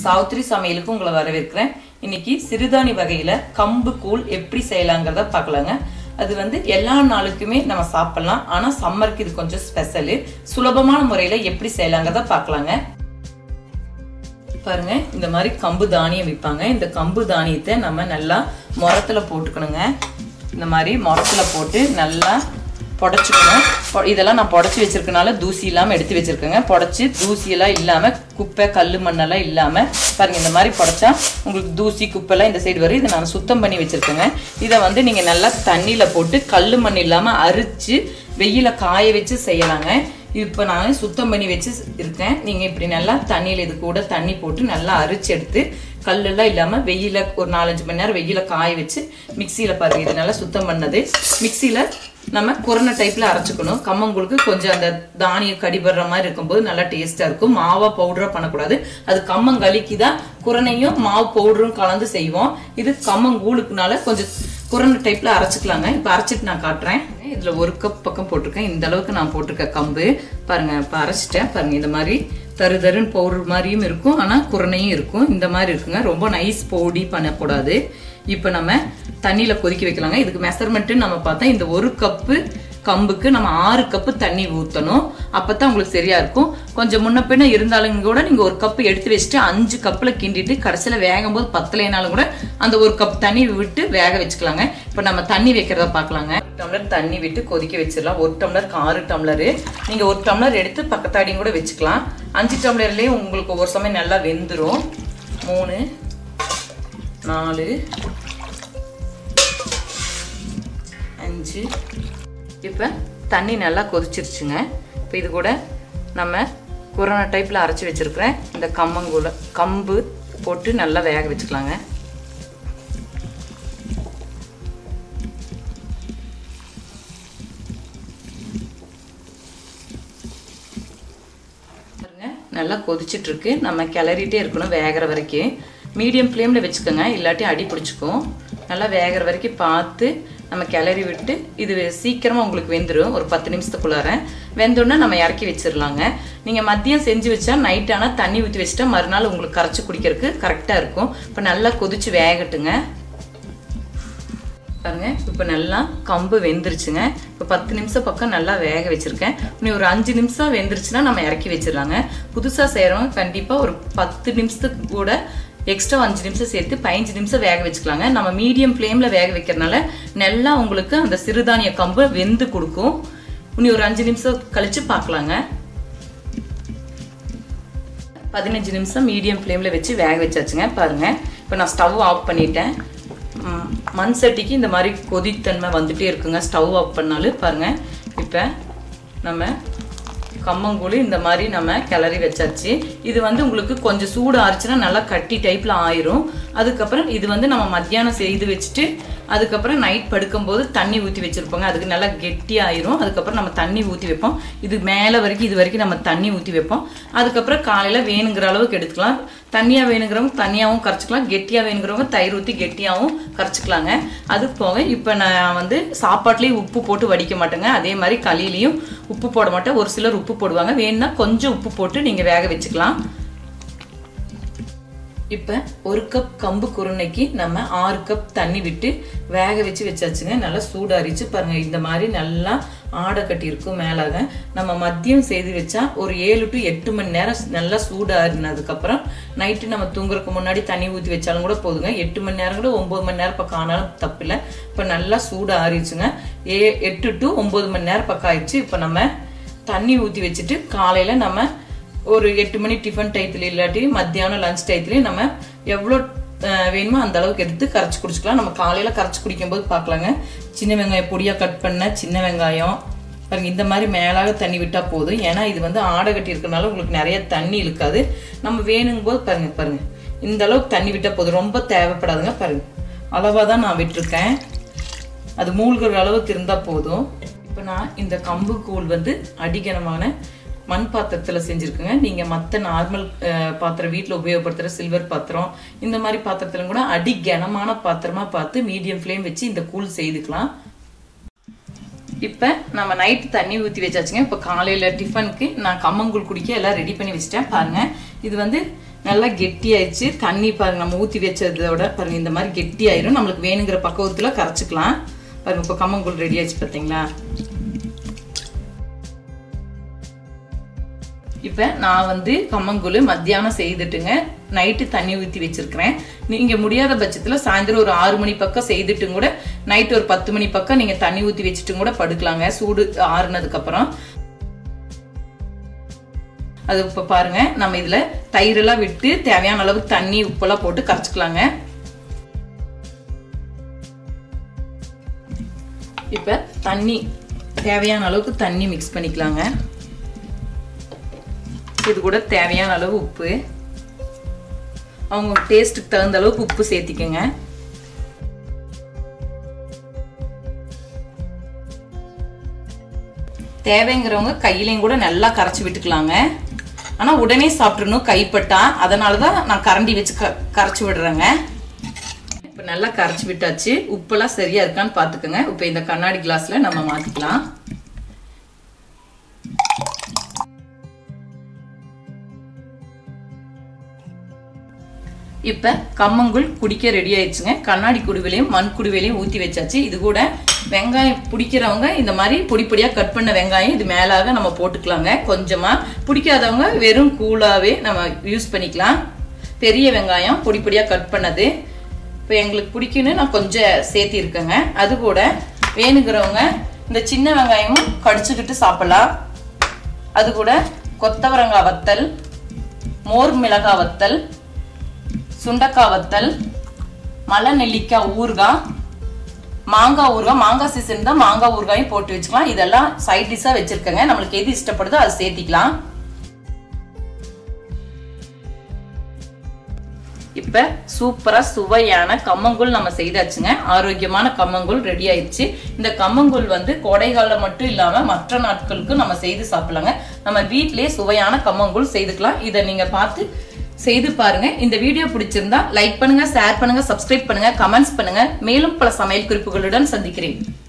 சாவித்திரி சமையலுக்கு உங்களை வரவேற்கிறேன் இன்னைக்கு சிறுதானி வகையில கம்பு கூழ் எப்படி செய்யலாங்கிறத பார்க்கலாங்க அது வந்து எல்லா நாளுக்குமே நம்ம சாப்பிடலாம் ஆனா சம்மருக்கு இது கொஞ்சம் ஸ்பெஷலு சுலபமான முறையில எப்படி செய்யலாங்கிறத பார்க்கலாங்க பாருங்க இந்த மாதிரி கம்பு தானியம் விற்பாங்க இந்த கம்பு தானியத்தை நம்ம நல்லா முரத்துல போட்டுக்கணுங்க இந்த மாதிரி முரத்துல போட்டு நல்லா புடச்சிக்கணும் பொ- இதெல்லாம் நான் புடச்சி வச்சிருக்கனால தூசி இல்லாமல் எடுத்து வச்சிருக்கேங்க புடச்சி தூசியெல்லாம் இல்லாமல் குப்பை கல் மண்ணெல்லாம் இல்லாமல் பாருங்க இந்த மாதிரி புடச்சா உங்களுக்கு தூசி குப்பைலாம் இந்த சைடு வரும் இதை நான் சுத்தம் பண்ணி வச்சிருக்கேங்க இதை வந்து நீங்கள் நல்லா தண்ணியில் போட்டு கல் மண் இல்லாமல் அரிச்சு வெயில காய வச்சு செய்யலாங்க இப்போ நான் சுத்தம் பண்ணி வச்சு இருக்கேன் நீங்கள் இப்படி நல்லா தண்ணியில் இது கூட தண்ணி போட்டு நல்லா அரிச்சு எடுத்து கல்லெல்லாம் இல்லாமல் வெயில ஒரு நாலஞ்சு மணி நேரம் வெயில காய வச்சு மிக்சியில் பாருங்க இது நல்லா சுத்தம் பண்ணது மிக்சியில் நம்ம குரண டைப்பில் அரைச்சிக்கணும் கம்மங்கூழுக்கு கொஞ்சம் அந்த தானியம் கடிபடுற மாதிரி இருக்கும்போது நல்லா டேஸ்ட்டாக இருக்கும் மாவா பவுடராக பண்ணக்கூடாது அது கம்மங்களிக்கு தான் குரணையும் மாவு பவுடரும் கலந்து செய்வோம் இது கம்மங்கூழுக்குனால கொஞ்சம் குரண்ட டைப்ல அரைச்சிக்கலாங்க இப்போ அரைச்சிட்டு நான் காட்டுறேன் இதுல ஒரு கப் பக்கம் போட்டிருக்கேன் இந்த அளவுக்கு நான் போட்டிருக்கேன் கம்பு பாருங்க இப்போ அரைச்சிட்டேன் பாருங்க இந்த மாதிரி தரு தருன்னு பவுடர் மாதிரியும் இருக்கும் ஆனா குரணையும் இருக்கும் இந்த மாதிரி இருக்குங்க ரொம்ப நைஸ் பொடி பண்ணக்கூடாது இப்போ நம்ம தண்ணியில கொதிக்க வைக்கலாங்க இதுக்கு மெஷர்மெண்ட்டு நம்ம பார்த்தா இந்த ஒரு கப்பு கம்புக்கு நம்ம ஆறு கப்பு தண்ணி ஊற்றணும் அப்பதான் உங்களுக்கு சரியா இருக்கும் கொஞ்சம் முன்ன பின்ன இருந்தாலும் கூட நீங்க ஒரு கப்பு எடுத்து வச்சுட்டு அஞ்சு கப்புல கிண்டிட்டு கடைசியில வேகும் போது பத்தலைனாலும் கூட அந்த ஒரு கப் தண்ணி விட்டு வேக வச்சுக்கலாங்க இப்போ நம்ம தண்ணி வைக்கிறத பார்க்கலாங்க ஒரு டம்ளர் தண்ணி விட்டு கொதிக்க வச்சிடலாம் ஒரு டம்ளருக்கு ஆறு டம்ளரு நீங்க ஒரு டம்ளர் எடுத்து பக்கத்தாடியும் கூட வச்சுக்கலாம் அஞ்சு டம்ளர்லயே உங்களுக்கு ஒரு சமயம் நல்லா வெந்துரும் மூணு நாலு அஞ்சு இப்போ தண்ணி நல்லா கொதிச்சிருச்சுங்க இப்போ இது கூட நம்ம குரண டைப்பில் அரைச்சி வச்சிருக்கிறேன் இந்த கம்மங்கூழ கம்பு போட்டு நல்லா வேக வச்சுக்கலாங்க பாருங்க நல்லா கொதிச்சிட்டு இருக்கு நம்ம கிளறிட்டே இருக்கணும் வேகிற வரைக்கும் மீடியம் ஃப்ளேமில் வச்சுக்கோங்க இல்லாட்டி அடி பிடிச்சிக்கும் நல்லா வேகிற வரைக்கும் பார்த்து நம்ம கிளறி விட்டு இது சீக்கிரமாக உங்களுக்கு வெந்துடும் ஒரு பத்து நிமிஷத்துக்குள்ளார வெந்தோடனே நம்ம இறக்கி வச்சிடலாங்க நீங்கள் மதியம் செஞ்சு வச்சா நைட் ஆனால் தண்ணி ஊற்றி வச்சுட்டா மறுநாள் உங்களுக்கு கரைச்சி குடிக்கிறதுக்கு கரெக்டாக இருக்கும் இப்போ நல்லா கொதிச்சு வேகட்டுங்க பாருங்க இப்போ நல்லா கம்பு வெந்துருச்சுங்க இப்போ பத்து நிமிஷம் பக்கம் நல்லா வேக வச்சிருக்கேன் இனி ஒரு அஞ்சு நிமிஷம் வெந்துருச்சுன்னா நம்ம இறக்கி வச்சிடலாங்க புதுசாக செய்கிறவங்க கண்டிப்பாக ஒரு பத்து நிமிஷத்துக்கு கூட எக்ஸ்ட்ரா அஞ்சு நிமிஷம் சேர்த்து பதினஞ்சு நிமிஷம் வேக வச்சுக்கலாங்க நம்ம மீடியம் ஃப்ளேமில் வேக வைக்கிறனால நல்லா உங்களுக்கு அந்த சிறுதானிய கம்பு வெந்து கொடுக்கும் இனி ஒரு அஞ்சு நிமிஷம் கழிச்சு பார்க்கலாங்க பதினஞ்சு நிமிஷம் மீடியம் ஃப்ளேமில் வச்சு வேக வச்சாச்சுங்க பாருங்க இப்போ நான் ஸ்டவ் ஆஃப் பண்ணிட்டேன் ம், மண் சட்டிக்கு இந்த மாதிரி கொதித்தன்மை வந்துட்டே இருக்குங்க ஸ்டவ் ஆஃப் பண்ணாலும் பாருங்க இப்போ நம்ம கம்மங்கூழ் இந்த மாதிரி நம்ம கிளறி வச்சாச்சு இது வந்து உங்களுக்கு கொஞ்சம் சூடு ஆறுச்சுன்னா நல்லா கட்டி டைப்பில் ஆயிரும் அதுக்கப்புறம் இது வந்து நம்ம மத்தியானம் செய்து வச்சுட்டு அதுக்கப்புறம் நைட் படுக்கும்போது தண்ணி ஊற்றி வச்சுருப்போங்க அதுக்கு நல்லா கெட்டி ஆயிரும் அதுக்கப்புறம் நம்ம தண்ணி ஊற்றி வைப்போம் இது மேலே வரைக்கும் இது வரைக்கும் நம்ம தண்ணி ஊற்றி வைப்போம் அதுக்கப்புறம் காலையில் வேணுங்கிற அளவுக்கு எடுத்துக்கலாம் தண்ணியாக வேணுங்கிறவங்க தண்ணியாகவும் கரைச்சிக்கலாம் கெட்டியாக வேணுங்கிறவங்க தயிர் ஊற்றி கெட்டியாகவும் கரைச்சிக்கலாங்க அது போக இப்போ நான் வந்து சாப்பாட்லேயும் உப்பு போட்டு வடிக்க மாட்டேங்க அதே மாதிரி களியிலையும் உப்பு போட மாட்டேன் ஒரு சிலர் உப்பு போடுவாங்க வேணும்னா கொஞ்சம் உப்பு போட்டு நீங்கள் வேக வச்சுக்கலாம் இப்போ ஒரு கப் கம்பு குருணைக்கு நம்ம ஆறு கப் தண்ணி விட்டு வேக வச்சு வச்சாச்சுங்க நல்லா சூடாரிச்சு பாருங்க இந்த மாதிரி நல்லா ஆடை கட்டி இருக்கும் மேலாக நம்ம மதியம் செய்து வச்சா ஒரு ஏழு டு எட்டு மணி நேரம் நல்லா சூடாறினதுக்கப்புறம் நைட்டு நம்ம தூங்குறதுக்கு முன்னாடி தண்ணி ஊற்றி வச்சாலும் கூட போதுங்க எட்டு மணி நேரம் கூட ஒம்பது மணி நேரம் பக்கம் ஆனாலும் தப்பில்லை இப்போ நல்லா சூடு ஆறிடுச்சுங்க ஏ எட்டு டு ஒம்பது மணி நேரம் பக்கம் ஆயிடுச்சு இப்போ நம்ம தண்ணி ஊற்றி வச்சுட்டு காலையில் நம்ம ஒரு எட்டு மணி டிஃபன் டயத்துல இல்லாட்டி மத்தியானம் லஞ்ச் டயத்துலேயும் நம்ம எவ்வளோ அஹ், வேணுமோ அந்த அளவுக்கு எடுத்து கரைச்சி குடிச்சுக்கலாம் நம்ம காலையில் கரைச்சி குடிக்கும்போது பார்க்கலாங்க சின்ன வெங்காயம் பொடியாக கட் பண்ண சின்ன வெங்காயம் பாருங்க இந்த மாதிரி மேலாக தண்ணி விட்டால் போதும் ஏன்னா இது வந்து ஆடை கட்டி இருக்கனால உங்களுக்கு நிறைய தண்ணி இழுக்காது நம்ம வேணுங்கும் போது பாருங்க பாருங்க இந்த அளவுக்கு தண்ணி விட்டால் போதும் ரொம்ப தேவைப்படாதுங்க பாருங்க அளவாக தான் நான் விட்டுருக்கேன் அது மூழ்கிற அளவுக்கு இருந்தால் போதும் இப்போ நான் இந்த கம்பு கூழ் வந்து அடிகனமான மண் பாத்திரத்தில் செஞ்சுருக்குங்க நீங்கள் மற்ற நார்மல் பாத்திரம் வீட்டில் உபயோகப்படுத்துகிற சில்வர் பாத்திரம் இந்த மாதிரி பாத்திரத்துல கூட அடி கனமான பாத்திரமா பார்த்து மீடியம் ஃப்ளேம் வச்சு இந்த கூழ் செய்துக்கலாம் இப்போ நம்ம நைட்டு தண்ணி ஊற்றி வச்சாச்சுங்க இப்போ காலையில் டிஃபனுக்கு நான் கம்மங்கூழ் குடிக்க எல்லாம் ரெடி பண்ணி வச்சிட்டேன் பாருங்க இது வந்து நல்லா கெட்டியாயிடுச்சு தண்ணி பாருங்க நம்ம ஊற்றி வச்சதோட பாருங்க இந்த மாதிரி கெட்டியாயிரும் நம்மளுக்கு வேணுங்கிற பக்குவத்தில் கரைச்சிக்கலாம் பாருங்க இப்போ கம்மங்கூழ் ரெடி ஆயிடுச்சு பார்த்தீங்களா இப்போ நான் வந்து கம்மங்கூழ் மத்தியானம் செய்துட்டுங்க நைட்டு தண்ணி ஊற்றி வச்சிருக்கிறேன் நீங்கள் முடியாத பட்சத்தில் சாயந்தரம் ஒரு ஆறு மணி பக்கம் செய்துட்டும் கூட நைட்டு ஒரு பத்து மணி பக்கம் நீங்கள் தண்ணி ஊற்றி வச்சுட்டும் கூட படுக்கலாங்க சூடு ஆறுனதுக்கப்புறம் அது இப்போ பாருங்க நம்ம இதில் தயிரெல்லாம் விட்டு தேவையான அளவுக்கு தண்ணி உப்பெல்லாம் போட்டு கரைச்சிக்கலாங்க இப்போ தண்ணி தேவையான அளவுக்கு தண்ணி மிக்ஸ் பண்ணிக்கலாங்க இது கூட தேவையான அளவு உப்பு அவங்க டேஸ்ட்டுக்கு தகுந்த அளவுக்கு உப்பு சேர்த்திக்கங்க தேவைங்கிறவங்க கையிலையும் கூட நல்லா கரைச்சி விட்டுக்கலாங்க ஆனால் உடனே சாப்பிட்றணும் கைப்பட்டா அதனால தான் நான் கரண்டி வச்சு க கரைச்சி விடுறேங்க இப்போ நல்லா கரைச்சி விட்டாச்சு உப்பெல்லாம் சரியா இருக்கான்னு பார்த்துக்கோங்க இப்போ இந்த கண்ணாடி கிளாஸில் நம்ம மாற்றிக்கலாம் இப்போ கம்மங்குள் குடிக்க ரெடி ஆயிடுச்சுங்க கண்ணாடி குடுவிலையும் மண் குடுவிலையும் ஊற்றி வச்சாச்சு இது கூட வெங்காயம் பிடிக்கிறவங்க இந்த மாதிரி பொடி பொடியாக கட் பண்ண வெங்காயம் இது மேலாக நம்ம போட்டுக்கலாங்க கொஞ்சமாக பிடிக்காதவங்க வெறும் கூலாகவே நம்ம யூஸ் பண்ணிக்கலாம் பெரிய வெங்காயம் பொடி பொடியாக கட் பண்ணது இப்போ எங்களுக்கு பிடிக்குன்னு நான் கொஞ்சம் சேர்த்திருக்கேங்க அது கூட வேணுங்கிறவங்க இந்த சின்ன வெங்காயமும் கடிச்சுக்கிட்டு சாப்பிடலாம் அது கூட கொத்தவரங்காய் வத்தல் மோர் மிளகாய் வத்தல் சுண்டக்காய் வத்தல் மலை நெல்லிக்காய் ஊறுகாய் மாங்காய் ஊறுகாய் மாங்காய் சீசன் தான் மாங்காய் ஊறுகாயும் போட்டு வச்சுக்கலாம் இதெல்லாம் சைட் டிஷ்ஷாக வச்சுருக்கேங்க நம்மளுக்கு எது இஷ்டப்படுதோ அதை சேர்த்திக்கலாம் இப்போ சூப்பராக சுவையான கம்மங்கூழ் நம்ம செய்தாச்சுங்க ஆரோக்கியமான கம்மங்கூழ் ரெடி ஆயிடுச்சு இந்த கம்மங்கூழ் வந்து கோடைகாலம் மட்டும் இல்லாமல் மற்ற நாட்களுக்கும் நம்ம செய்து சாப்பிடலாங்க நம்ம வீட்டிலேயே சுவையான கம்மங்கூழ் செய்துக்கலாம் இதை நீங்கள் பார்த்து செய்து பாருங்க இந்த வீடியோ பிடிச்சிருந்தா லைக் பண்ணுங்க ஷேர் பண்ணுங்க சப்ஸ்கிரைப் பண்ணுங்க கமெண்ட்ஸ் பண்ணுங்க மேலும் பல சமையல் குறிப்புகளுடன் சந்திக்கிறேன்